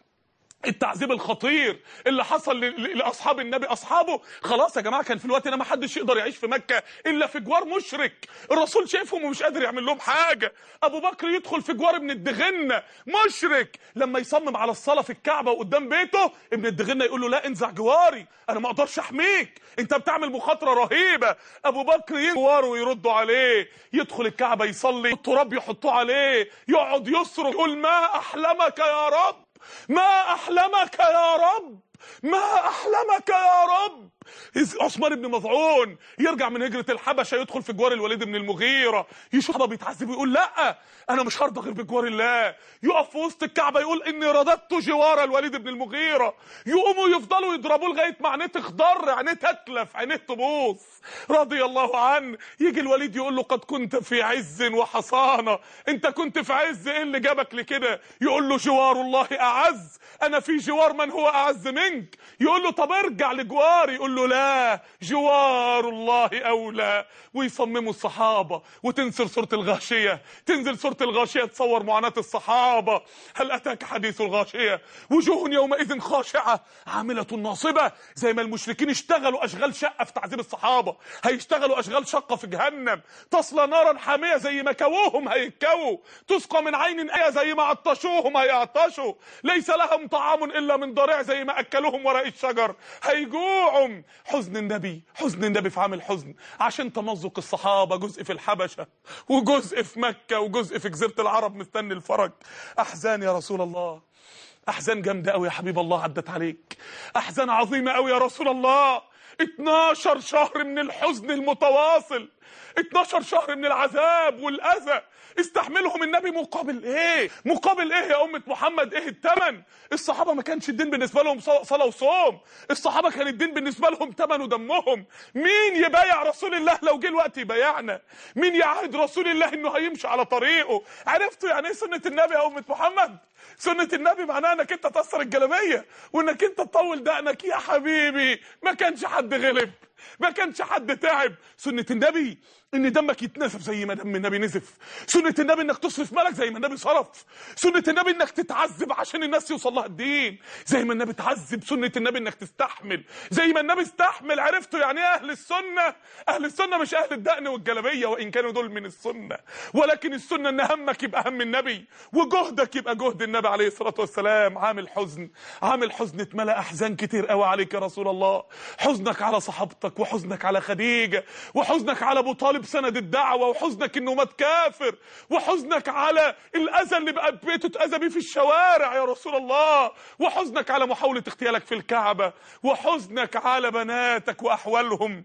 التعذيب الخطير اللي حصل ل- ل- لاصحاب النبي اصحابه خلاص يا جماعه كان في الوقت ده ما حدش يقدر يعيش في مكه الا في جوار مشرك الرسول شايفهم ومش قادر يعمل لهم حاجه ابو بكر يدخل في جوار ابن الدغنه مشرك لما يصمم على الصلاه في الكعبه وقدام بيته ابن الدغنه يقول له لا انزع جواري انا ما اقدرش احميك انت بتعمل مخاطره رهيبه ابو بكر يجواره ويردوا عليه يدخل الكعبه يصلي التراب يحطوه عليه يقعد يصرخ يقول ما احلمك يا رب ما احلمك يا رب ما احلمك يا رب إذ عثمان بن مظعون يرجع من هجرة الحبشة يدخل في جوار الوليد بن المغيرة يشوف بابا بيتعذب ويقول لا انا مش هرضى غير بجوار الله يقف في وسط الكعبة يقول اني رددت جوار الوليد بن المغيرة يقوموا يفضلوا يضربوه لغاية ما عينيه تخضر عينيه تتلف عينيه تبوظ رضي الله عنه يجي الوليد يقول له قد كنت في عز وحصانة انت كنت في عز ايه اللي جابك لكده يقول له جوار الله اعز انا في جوار من هو اعز منك يقول له طب ارجع لجواري يقول له لا جوار الله اولى ويصمموا الصحابه وتنزل سوره الغاشيه تنزل سوره الغاشيه تصور معاناه الصحابه هل اتاك حديث الغاشيه وجوه يومئذ خاشعه عامله ناصبه زي ما المشركين اشتغلوا اشغال شقه في تعذيب الصحابه هيشتغلوا اشغال شقه في جهنم تصلى نارا حاميه زي ما كووهم هيتكووا تسقى من عين ايه زي ما عطشوهم هيعطشوا ليس لهم طعام الا من ضريع زي ما اكلوهم ورق الشجر هيجوعهم حزن النبي حزن النبي في عام الحزن عشان تمزق الصحابه جزء في الحبشه وجزء في مكه وجزء في جزيره العرب مستني الفرج احزان يا رسول الله احزان جامده قوي يا حبيب الله عدت عليك احزان عظيمه قوي يا رسول الله 12 شهر من الحزن المتواصل 12 شهر من العذاب والاذى استحملهم النبي مقابل ايه مقابل ايه يا امه محمد ايه الثمن الصحابه ما كانش الدين بالنسبه لهم ص- صلاه وصوم الصحابه كان الدين بالنسبه لهم ثمن ودمهم مين يبايع رسول الله لو جه الوقت يبايعنا مين يعهد رسول الله انه هيمشي على طريقه عرفتوا يعني ايه سنه النبي يا امه محمد سنة النبي معناها انك انت تأثر الجلابية وانك انت تطول دقنك يا حبيبي ما كانش حد غلب ما كانش حد تعب سنة النبي ان دمك يتنزف زي ما دم النبي نزف سنة النبي انك تصرف مالك زي ما النبي صرف سنة النبي انك تتعذب عشان الناس يوصل لها الدين زي ما النبي اتعذب سنة النبي انك تستحمل زي ما النبي استحمل عرفتوا يعني ايه اهل السنة اهل السنة مش اهل الدقن والجلابية وان كانوا دول من السنة ولكن السنة ان همك يبقى هم النبي وجهدك يبقى جهد النبي عليه الصلاة والسلام عامل حزن عامل حزن اتملى احزان كتير قوي عليك يا رسول الله حزنك على صحابتك وحزنك على خديجة وحزنك على ابو طالب سند الدعوة وحزنك انه مات كافر وحزنك على الاذى اللي بقى بيته اتاذى بيه في الشوارع يا رسول الله وحزنك على محاولة اغتيالك في الكعبة وحزنك على بناتك واحوالهم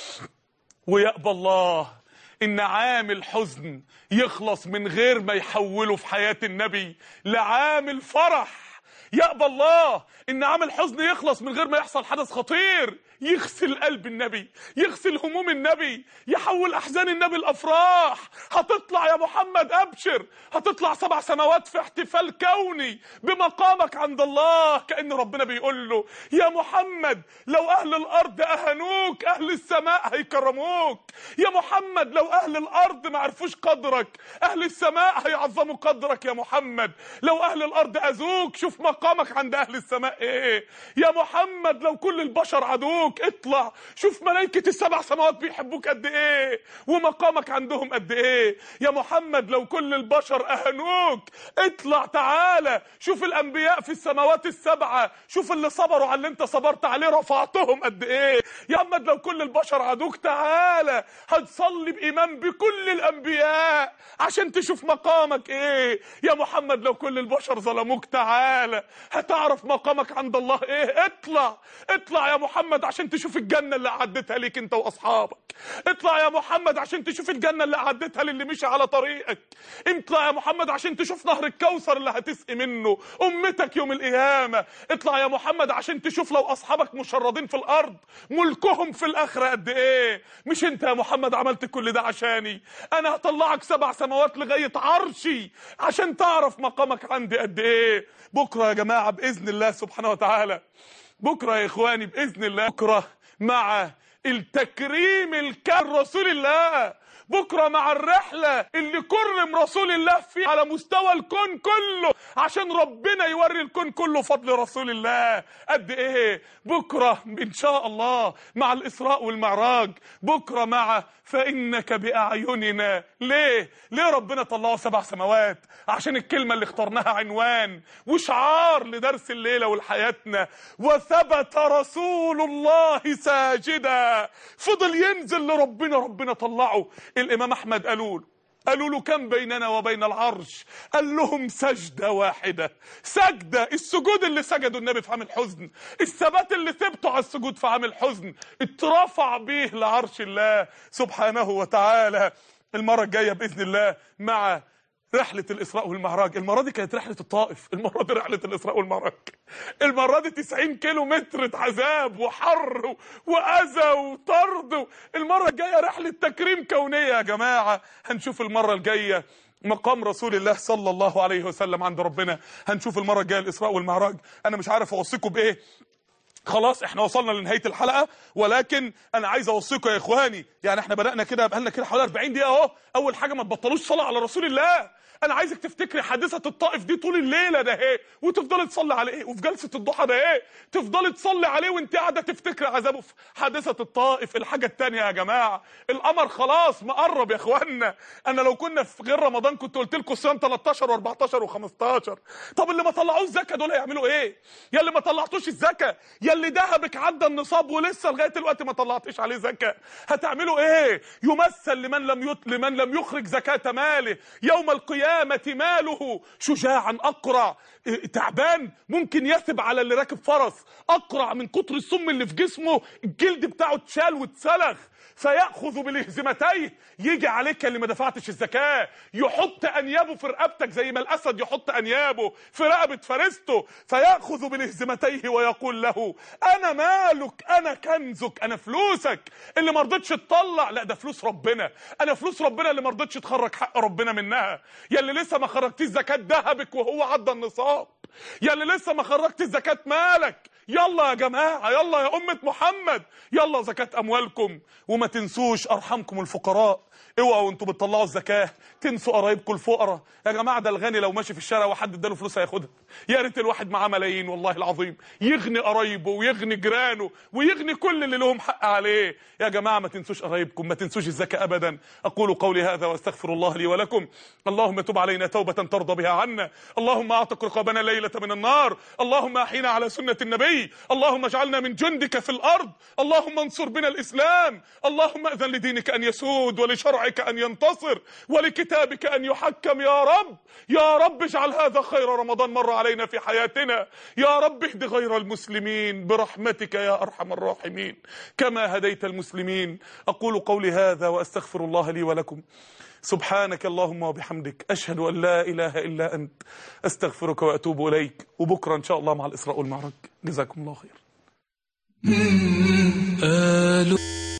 ويأبى الله ان عام الحزن يخلص من غير ما يحوله في حياة النبي لعام الفرح يأبى الله ان عام الحزن يخلص من غير ما يحصل حدث خطير يغسل قلب النبي يغسل هموم النبي يحول احزان النبي الافراح هتطلع يا محمد ابشر هتطلع سبع سماوات في احتفال كوني بمقامك عند الله كأن ربنا بيقول له يا محمد لو اهل الارض اهنوك اهل السماء هيكرموك يا محمد لو اهل الارض ما عرفوش قدرك اهل السماء هيعظموا قدرك يا محمد لو اهل الارض اذوك شوف مقامك عند اهل السماء ايه يا محمد لو كل البشر عدوك اطلع شوف ملائكة السبع سماوات بيحبوك قد ايه ومقامك عندهم قد ايه يا محمد لو كل البشر اهنوك اطلع تعالى شوف الانبياء في السماوات السبعة شوف اللي صبروا على اللي انت صبرت عليه رفعتهم قد ايه يا محمد لو كل البشر عدوك تعالى هتصلي بإيمان بكل الانبياء عشان تشوف مقامك ايه يا محمد لو كل البشر ظلموك تعالى هتعرف مقامك عند الله ايه اطلع اطلع يا محمد عشان عشان تشوف الجنة اللي أعدتها ليك أنت وأصحابك اطلع يا محمد عشان تشوف الجنة اللي أعدتها للي مشي على طريقك اطلع يا محمد عشان تشوف نهر الكوثر اللي هتسقي منه أمتك يوم القيامة اطلع يا محمد عشان تشوف لو أصحابك مشردين في الأرض ملكهم في الآخرة قد إيه مش أنت يا محمد عملت كل ده عشاني أنا هطلعك سبع سماوات لغاية عرشي عشان تعرف مقامك عندي قد إيه بكرة يا جماعة بإذن الله سبحانه وتعالى بكرة يا إخواني بإذن الله بكرة مع التكريم الكريم رسول الله بكرة مع الرحلة اللي كرم رسول الله فيه على مستوى الكون كله عشان ربنا يوري الكون كله فضل رسول الله قد ايه بكرة ان شاء الله مع الاسراء والمعراج بكرة مع فانك باعيننا ليه ليه ربنا طلعه سبع سماوات عشان الكلمة اللي اخترناها عنوان وشعار لدرس الليلة ولحياتنا وثبت رسول الله ساجدا فضل ينزل لربنا ربنا طلعه الامام احمد قالوا له قالوا له كم بيننا وبين العرش قال لهم سجدة واحدة سجدة السجود اللي سجده النبي في عام الحزن الثبات اللي ثبته على السجود في عام الحزن اترفع بيه لعرش الله سبحانه وتعالى المرة الجاية بإذن الله مع رحلة الإسراء والمعراج المرة دي كانت رحلة الطائف المرة دي رحلة الإسراء والمعراج المرة دي 90 كيلو متر عذاب وحر وأذى وطرد المرة الجاية رحلة تكريم كونية يا جماعة هنشوف المرة الجاية مقام رسول الله صلى الله عليه وسلم عند ربنا هنشوف المرة الجاية الإسراء والمعراج أنا مش عارف أوصيكم بإيه خلاص احنا وصلنا لنهايه الحلقه ولكن انا عايز اوصيكم يا اخواني يعني احنا بدانا كده بقالنا كده حوالي 40 دقيقه اهو اول حاجه ما تبطلوش صلاه على رسول الله انا عايزك تفتكري حادثه الطائف دي طول الليله ده ايه وتفضلي تصلي عليه وفي جلسه الضحى ده ايه تفضلي تصلي عليه وانت قاعده تفتكري عذابه في حادثه الطائف الحاجه الثانيه يا جماعه القمر خلاص مقرب يا اخوانا انا لو كنا في غير رمضان كنت قلت لكم صيام 13 و14 و15 طب اللي ما طلعوش الزكاه دول هيعملوا ايه يا اللي ما طلعتوش الزكاه يا اللي ذهبك عدى النصاب ولسه لغايه دلوقتي ما طلعتش عليه زكاه هتعملوا ايه يمثل لمن لم يط... لمن لم يخرج زكاه ماله يوم القيامه ماله شجاعا اقرع إيه، تعبان ممكن يثب على اللي راكب فرس اقرع من كتر السم اللي في جسمه الجلد بتاعه اتشال واتسلخ فياخذ بالهزمتيه يجي عليك اللي ما دفعتش الزكاه يحط انيابه في رقبتك زي ما الاسد يحط انيابه في رقبه فريسته فياخذ بالهزمتيه ويقول له انا مالك انا كنزك انا فلوسك اللي ما رضيتش تطلع لا ده فلوس ربنا انا فلوس ربنا اللي ما رضيتش تخرج حق ربنا منها يا اللي لسه ما خرجتيش زكاه ذهبك وهو عدى النصاب يا اللي لسه ما خرجتش زكاه مالك يلا يا جماعة يلا يا أمة محمد يلا زكاة أموالكم وما تنسوش أرحمكم الفقراء اوعوا وانتوا بتطلعوا الزكاة تنسوا قرايبكم الفقراء يا جماعة ده الغني لو ماشي في الشارع وحد اداله فلوس هياخدها يا ريت الواحد معاه ملايين والله العظيم يغني قرايبه ويغني جيرانه ويغني كل اللي لهم حق عليه يا جماعة ما تنسوش قرايبكم ما تنسوش الزكاة أبدا أقول قولي هذا واستغفر الله لي ولكم اللهم تب علينا توبة ترضى بها عنا اللهم أعتق رقابنا ليلة من النار اللهم أحينا على سنة النبي اللهم اجعلنا من جندك في الأرض اللهم انصر بنا الإسلام اللهم أذن لدينك أن يسود ولشرعك أن ينتصر ولكتابك أن يحكم يا رب يا رب اجعل هذا خير رمضان مر علينا في حياتنا يا رب اهد غير المسلمين برحمتك يا أرحم الراحمين كما هديت المسلمين أقول قولي هذا وأستغفر الله لي ولكم سبحانك اللهم وبحمدك أشهد أن لا إله إلا أنت أستغفرك وأتوب إليك وبكرة إن شاء الله مع الإسراء والمعراج جزاكم الله خير قالوا